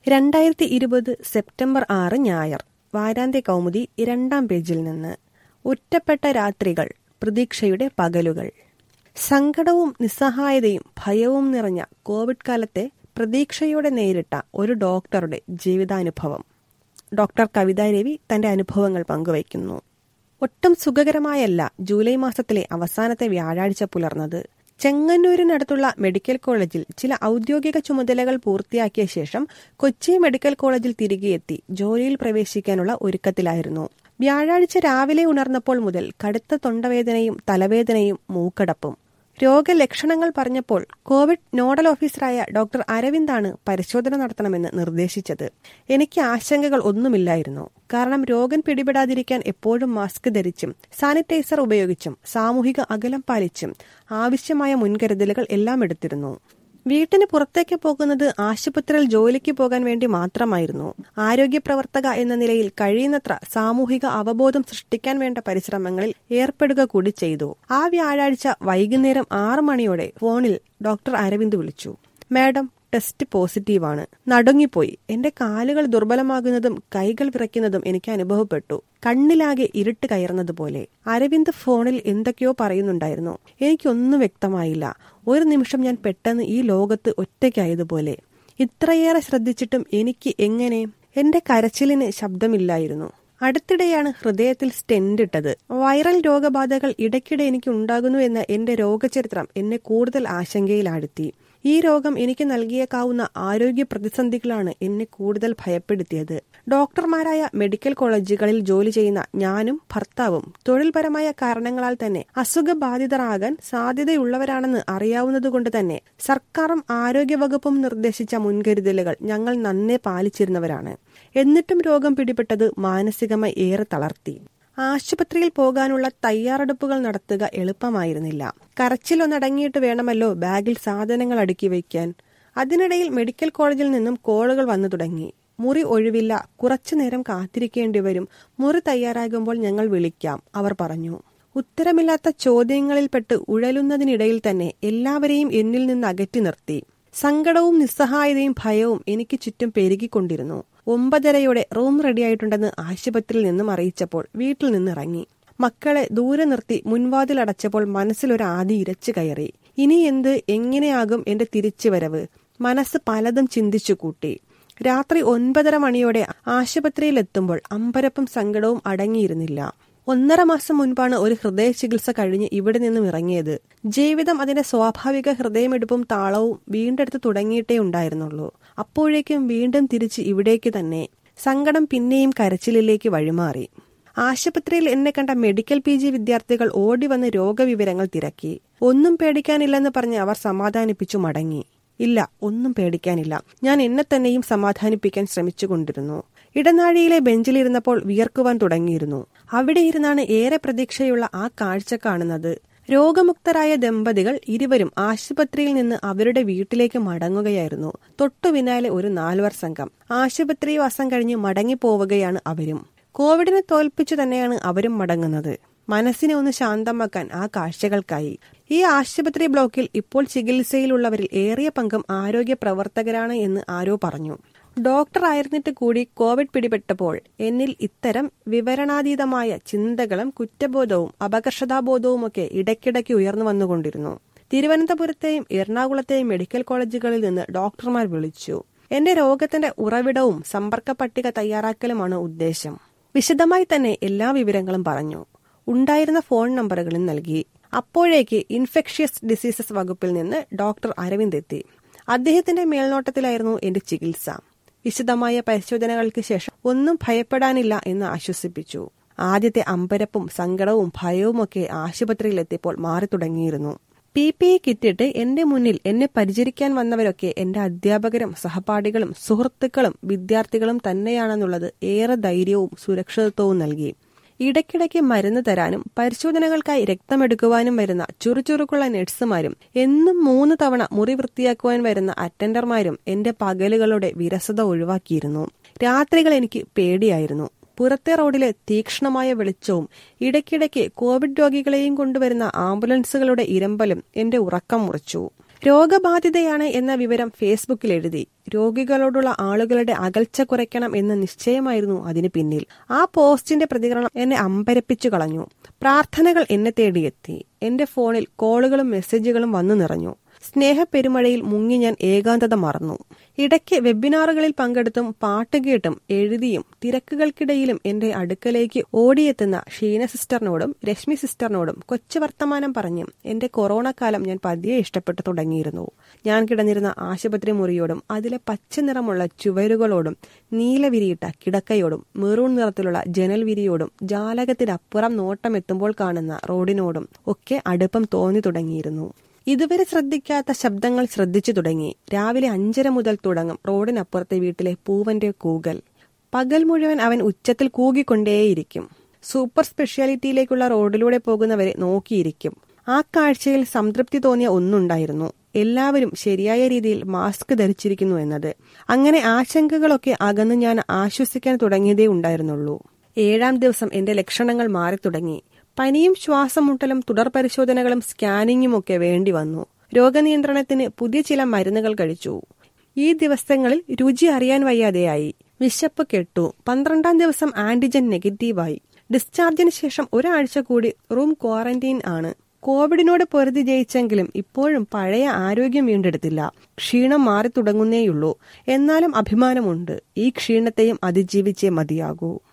രണ്ടായിരത്തി ഇരുപത് സെപ്റ്റംബർ ആറ് ഞായർ വാരാന്ത്യ കൗമുദി രണ്ടാം പേജിൽ നിന്ന് ഒറ്റപ്പെട്ട രാത്രികൾ പ്രതീക്ഷയുടെ പകലുകൾ സങ്കടവും നിസ്സഹായതയും ഭയവും നിറഞ്ഞ കോവിഡ് കാലത്തെ പ്രതീക്ഷയോടെ നേരിട്ട ഒരു ഡോക്ടറുടെ ജീവിതാനുഭവം ഡോക്ടർ കവിത രവി തന്റെ അനുഭവങ്ങൾ പങ്കുവയ്ക്കുന്നു ഒട്ടും സുഖകരമായല്ല ജൂലൈ മാസത്തിലെ അവസാനത്തെ വ്യാഴാഴ്ച പുലർന്നത് ചെങ്ങന്നൂരിനടുത്തുള്ള മെഡിക്കൽ കോളേജിൽ ചില ഔദ്യോഗിക ചുമതലകൾ പൂർത്തിയാക്കിയ ശേഷം കൊച്ചി മെഡിക്കൽ കോളേജിൽ തിരികെ എത്തി ജോലിയിൽ പ്രവേശിക്കാനുള്ള ഒരുക്കത്തിലായിരുന്നു വ്യാഴാഴ്ച രാവിലെ ഉണർന്നപ്പോൾ മുതൽ കടുത്ത തൊണ്ടവേദനയും തലവേദനയും മൂക്കടപ്പും രോഗലക്ഷണങ്ങൾ പറഞ്ഞപ്പോൾ കോവിഡ് നോഡൽ ഓഫീസറായ ഡോക്ടർ അരവിന്ദാണ് പരിശോധന നടത്തണമെന്ന് നിർദ്ദേശിച്ചത് എനിക്ക് ആശങ്കകൾ ഒന്നുമില്ലായിരുന്നു കാരണം രോഗം പിടിപെടാതിരിക്കാൻ എപ്പോഴും മാസ്ക് ധരിച്ചും സാനിറ്റൈസർ ഉപയോഗിച്ചും സാമൂഹിക അകലം പാലിച്ചും ആവശ്യമായ മുൻകരുതലുകൾ എല്ലാം എടുത്തിരുന്നു വീട്ടിന് പുറത്തേക്ക് പോകുന്നത് ആശുപത്രിയിൽ ജോലിക്ക് പോകാൻ വേണ്ടി മാത്രമായിരുന്നു ആരോഗ്യ പ്രവർത്തക എന്ന നിലയിൽ കഴിയുന്നത്ര സാമൂഹിക അവബോധം സൃഷ്ടിക്കാൻ വേണ്ട പരിശ്രമങ്ങളിൽ ഏർപ്പെടുക കൂടി ചെയ്തു ആ വ്യാഴാഴ്ച വൈകുന്നേരം ആറു മണിയോടെ ഫോണിൽ ഡോക്ടർ അരവിന്ദ് വിളിച്ചു മാഡം ടെസ്റ്റ് പോസിറ്റീവാണ് നടുങ്ങിപ്പോയി എന്റെ കാലുകൾ ദുർബലമാകുന്നതും കൈകൾ വിറയ്ക്കുന്നതും എനിക്ക് അനുഭവപ്പെട്ടു കണ്ണിലാകെ ഇരുട്ട് കയറുന്നതുപോലെ അരവിന്ദ് ഫോണിൽ എന്തൊക്കെയോ പറയുന്നുണ്ടായിരുന്നു എനിക്കൊന്നും വ്യക്തമായില്ല ഒരു നിമിഷം ഞാൻ പെട്ടെന്ന് ഈ ലോകത്ത് ഒറ്റയ്ക്കായതുപോലെ ഇത്രയേറെ ശ്രദ്ധിച്ചിട്ടും എനിക്ക് എങ്ങനെ എന്റെ കരച്ചിലിന് ശബ്ദമില്ലായിരുന്നു അടുത്തിടെയാണ് ഹൃദയത്തിൽ സ്റ്റെന്റ് ഇട്ടത് വൈറൽ രോഗബാധകൾ ഇടയ്ക്കിടെ എനിക്ക് ഉണ്ടാകുന്നു എന്ന എന്റെ രോഗചരിത്രം എന്നെ കൂടുതൽ ആശങ്കയിലാഴ്ത്തി ഈ രോഗം എനിക്ക് നൽകിയേക്കാവുന്ന ആരോഗ്യ പ്രതിസന്ധികളാണ് എന്നെ കൂടുതൽ ഭയപ്പെടുത്തിയത് ഡോക്ടർമാരായ മെഡിക്കൽ കോളേജുകളിൽ ജോലി ചെയ്യുന്ന ഞാനും ഭർത്താവും തൊഴിൽപരമായ കാരണങ്ങളാൽ തന്നെ അസുഖബാധിതരാകാൻ സാധ്യതയുള്ളവരാണെന്ന് അറിയാവുന്നതുകൊണ്ട് തന്നെ സർക്കാരും ആരോഗ്യവകുപ്പും നിർദ്ദേശിച്ച മുൻകരുതലുകൾ ഞങ്ങൾ നന്നേ പാലിച്ചിരുന്നവരാണ് എന്നിട്ടും രോഗം പിടിപെട്ടത് മാനസികമായി ഏറെ തളർത്തി ആശുപത്രിയിൽ പോകാനുള്ള തയ്യാറെടുപ്പുകൾ നടത്തുക എളുപ്പമായിരുന്നില്ല കരച്ചിലൊന്നടങ്ങിയിട്ട് വേണമല്ലോ ബാഗിൽ സാധനങ്ങൾ അടുക്കി വയ്ക്കാൻ അതിനിടയിൽ മെഡിക്കൽ കോളേജിൽ നിന്നും കോളുകൾ വന്നു തുടങ്ങി മുറി ഒഴിവില്ല കുറച്ചു നേരം കാത്തിരിക്കേണ്ടി വരും മുറി തയ്യാറാകുമ്പോൾ ഞങ്ങൾ വിളിക്കാം അവർ പറഞ്ഞു ഉത്തരമില്ലാത്ത ചോദ്യങ്ങളിൽപ്പെട്ട് ഉഴലുന്നതിനിടയിൽ തന്നെ എല്ലാവരെയും എന്നിൽ നിന്ന് അകറ്റി നിർത്തി സങ്കടവും നിസ്സഹായതയും ഭയവും എനിക്ക് ചുറ്റും പെരുകിക്കൊണ്ടിരുന്നു ഒമ്പതരയോടെ റൂം റെഡിയായിട്ടുണ്ടെന്ന് ആശുപത്രിയിൽ നിന്നും അറിയിച്ചപ്പോൾ വീട്ടിൽ നിന്നിറങ്ങി മക്കളെ ദൂരെ നിർത്തി മുൻവാതിൽ അടച്ചപ്പോൾ മനസ്സിലൊരു ആദി ഇരച്ചു കയറി ഇനി എന്ത് എങ്ങനെയാകും എന്റെ തിരിച്ചുവരവ് മനസ്സ് പലതും ചിന്തിച്ചു കൂട്ടി രാത്രി ഒൻപതര മണിയോടെ ആശുപത്രിയിൽ എത്തുമ്പോൾ അമ്പരപ്പും സങ്കടവും അടങ്ങിയിരുന്നില്ല ഒന്നര മാസം മുൻപാണ് ഒരു ഹൃദയ ചികിത്സ കഴിഞ്ഞ് ഇവിടെ നിന്നും ഇറങ്ങിയത് ജീവിതം അതിന്റെ സ്വാഭാവിക ഹൃദയമെടുപ്പും താളവും വീണ്ടെടുത്ത് തുടങ്ങിയിട്ടേ ഉണ്ടായിരുന്നുള്ളൂ അപ്പോഴേക്കും വീണ്ടും തിരിച്ച് ഇവിടേക്ക് തന്നെ സങ്കടം പിന്നെയും കരച്ചിലിലേക്ക് വഴിമാറി ആശുപത്രിയിൽ എന്നെ കണ്ട മെഡിക്കൽ പി ജി വിദ്യാർത്ഥികൾ ഓടി വന്ന് രോഗവിവരങ്ങൾ തിരക്കി ഒന്നും പേടിക്കാനില്ലെന്ന് പറഞ്ഞ് അവർ സമാധാനിപ്പിച്ചു മടങ്ങി ഇല്ല ഒന്നും പേടിക്കാനില്ല ഞാൻ എന്നെ തന്നെയും സമാധാനിപ്പിക്കാൻ ശ്രമിച്ചുകൊണ്ടിരുന്നു ഇടനാഴിയിലെ ബെഞ്ചിലിരുന്നപ്പോൾ വിയർക്കുവാൻ തുടങ്ങിയിരുന്നു അവിടെ ഇരുന്നാണ് ഏറെ പ്രതീക്ഷയുള്ള ആ കാഴ്ച കാണുന്നത് രോഗമുക്തരായ ദമ്പതികൾ ഇരുവരും ആശുപത്രിയിൽ നിന്ന് അവരുടെ വീട്ടിലേക്ക് മടങ്ങുകയായിരുന്നു തൊട്ടു പിന്നാലെ ഒരു നാലുവർ സംഘം ആശുപത്രി വാസം കഴിഞ്ഞ് മടങ്ങിപ്പോവുകയാണ് അവരും കോവിഡിനെ തോൽപ്പിച്ചു തന്നെയാണ് അവരും മടങ്ങുന്നത് മനസ്സിനെ ഒന്ന് ശാന്തമാക്കാൻ ആ കാഴ്ചകൾക്കായി ഈ ആശുപത്രി ബ്ലോക്കിൽ ഇപ്പോൾ ചികിത്സയിലുള്ളവരിൽ ഏറിയ പങ്കും ആരോഗ്യ പ്രവർത്തകരാണ് എന്ന് ആരോ പറഞ്ഞു ഡോക്ടർ ആയിരുന്നിട്ട് കൂടി കോവിഡ് പിടിപെട്ടപ്പോൾ എന്നിൽ ഇത്തരം വിവരണാതീതമായ ചിന്തകളും കുറ്റബോധവും അപകർഷതാബോധവുമൊക്കെ ഇടയ്ക്കിടയ്ക്ക് ഉയർന്നു വന്നുകൊണ്ടിരുന്നു തിരുവനന്തപുരത്തെയും എറണാകുളത്തെയും മെഡിക്കൽ കോളേജുകളിൽ നിന്ന് ഡോക്ടർമാർ വിളിച്ചു എന്റെ രോഗത്തിന്റെ ഉറവിടവും സമ്പർക്ക പട്ടിക തയ്യാറാക്കലുമാണ് ഉദ്ദേശം വിശദമായി തന്നെ എല്ലാ വിവരങ്ങളും പറഞ്ഞു ഉണ്ടായിരുന്ന ഫോൺ നമ്പറുകളും നൽകി അപ്പോഴേക്ക് ഇൻഫെക്ഷ്യസ് ഡിസീസസ് വകുപ്പിൽ നിന്ന് ഡോക്ടർ അരവിന്ദ് എത്തി അദ്ദേഹത്തിന്റെ മേൽനോട്ടത്തിലായിരുന്നു എന്റെ ചികിത്സ വിശദമായ പരിശോധനകൾക്ക് ശേഷം ഒന്നും ഭയപ്പെടാനില്ല എന്ന് ആശ്വസിപ്പിച്ചു ആദ്യത്തെ അമ്പരപ്പും സങ്കടവും ഭയവുമൊക്കെ ആശുപത്രിയിലെത്തിയപ്പോൾ മാറി തുടങ്ങിയിരുന്നു പി പി ഇ കിറ്റിട്ട് എന്റെ മുന്നിൽ എന്നെ പരിചരിക്കാൻ വന്നവരൊക്കെ എന്റെ അധ്യാപകരും സഹപാഠികളും സുഹൃത്തുക്കളും വിദ്യാർത്ഥികളും തന്നെയാണെന്നുള്ളത് ഏറെ ധൈര്യവും സുരക്ഷിതത്വവും നൽകി ഇടയ്ക്കിടയ്ക്ക് മരുന്ന് തരാനും പരിശോധനകൾക്കായി രക്തമെടുക്കുവാനും വരുന്ന ചുറുചുറുക്കുള്ള നഴ്സുമാരും എന്നും മൂന്ന് തവണ മുറി വൃത്തിയാക്കുവാൻ വരുന്ന അറ്റൻഡർമാരും എന്റെ പകലുകളുടെ വിരസത ഒഴിവാക്കിയിരുന്നു രാത്രികൾ എനിക്ക് പേടിയായിരുന്നു പുറത്തെ റോഡിലെ തീക്ഷ്ണമായ വെളിച്ചവും ഇടയ്ക്കിടയ്ക്ക് കോവിഡ് രോഗികളെയും കൊണ്ടുവരുന്ന ആംബുലൻസുകളുടെ ഇരമ്പലും എന്റെ ഉറക്കം മുറിച്ചു രോഗബാധിതയാണ് എന്ന വിവരം ഫേസ്ബുക്കിൽ എഴുതി രോഗികളോടുള്ള ആളുകളുടെ അകൽച്ച കുറയ്ക്കണം എന്ന നിശ്ചയമായിരുന്നു അതിന് പിന്നിൽ ആ പോസ്റ്റിന്റെ പ്രതികരണം എന്നെ അമ്പരപ്പിച്ചു കളഞ്ഞു പ്രാർത്ഥനകൾ എന്നെ തേടിയെത്തി എന്റെ ഫോണിൽ കോളുകളും മെസ്സേജുകളും വന്നു നിറഞ്ഞു സ്നേഹപ്പെരുമഴയിൽ മുങ്ങി ഞാൻ ഏകാന്തത മറന്നു ഇടയ്ക്ക് വെബിനാറുകളിൽ പങ്കെടുത്തും പാട്ട് കേട്ടും എഴുതിയും തിരക്കുകൾക്കിടയിലും എന്റെ അടുക്കലേക്ക് ഓടിയെത്തുന്ന ഷീന സിസ്റ്ററിനോടും രശ്മി സിസ്റ്ററിനോടും കൊച്ചു വർത്തമാനം പറഞ്ഞും എന്റെ കൊറോണ കാലം ഞാൻ പതിയെ ഇഷ്ടപ്പെട്ടു തുടങ്ങിയിരുന്നു ഞാൻ കിടന്നിരുന്ന ആശുപത്രി മുറിയോടും അതിലെ പച്ച നിറമുള്ള ചുവരുകളോടും നീലവിരിയിട്ട കിടക്കയോടും മെറൂൺ നിറത്തിലുള്ള ജനൽ വിരിയോടും ജാലകത്തിനപ്പുറം നോട്ടമെത്തുമ്പോൾ കാണുന്ന റോഡിനോടും ഒക്കെ അടുപ്പം തോന്നി തുടങ്ങിയിരുന്നു ഇതുവരെ ശ്രദ്ധിക്കാത്ത ശബ്ദങ്ങൾ ശ്രദ്ധിച്ചു തുടങ്ങി രാവിലെ അഞ്ചര മുതൽ തുടങ്ങും റോഡിനപ്പുറത്തെ വീട്ടിലെ പൂവന്റെ കൂകൽ പകൽ മുഴുവൻ അവൻ ഉച്ചത്തിൽ കൂകിക്കൊണ്ടേയിരിക്കും സൂപ്പർ സ്പെഷ്യാലിറ്റിയിലേക്കുള്ള റോഡിലൂടെ പോകുന്നവരെ നോക്കിയിരിക്കും ആ കാഴ്ചയിൽ സംതൃപ്തി തോന്നിയ ഒന്നുണ്ടായിരുന്നു എല്ലാവരും ശരിയായ രീതിയിൽ മാസ്ക് ധരിച്ചിരിക്കുന്നു എന്നത് അങ്ങനെ ആശങ്കകളൊക്കെ അകന്ന് ഞാൻ ആശ്വസിക്കാൻ തുടങ്ങിയതേ ഉണ്ടായിരുന്നുള്ളൂ ഏഴാം ദിവസം എന്റെ ലക്ഷണങ്ങൾ മാറി തുടങ്ങി പനിയും ശ്വാസം മുട്ടലും തുടർ പരിശോധനകളും സ്കാനിങ്ങും ഒക്കെ വേണ്ടി വന്നു രോഗനിയന്ത്രണത്തിന് പുതിയ ചില മരുന്നുകൾ കഴിച്ചു ഈ ദിവസങ്ങളിൽ രുചി അറിയാൻ വയ്യാതെയായി വിശപ്പ് കെട്ടു പന്ത്രണ്ടാം ദിവസം ആന്റിജൻ നെഗറ്റീവായി ഡിസ്ചാർജിന് ശേഷം ഒരാഴ്ച കൂടി റൂം ക്വാറന്റൈൻ ആണ് കോവിഡിനോട് പൊരുതി ജയിച്ചെങ്കിലും ഇപ്പോഴും പഴയ ആരോഗ്യം വീണ്ടെടുത്തില്ല ക്ഷീണം മാറി തുടങ്ങുന്നേയുള്ളൂ എന്നാലും അഭിമാനമുണ്ട് ഈ ക്ഷീണത്തെയും അതിജീവിച്ചേ മതിയാകൂ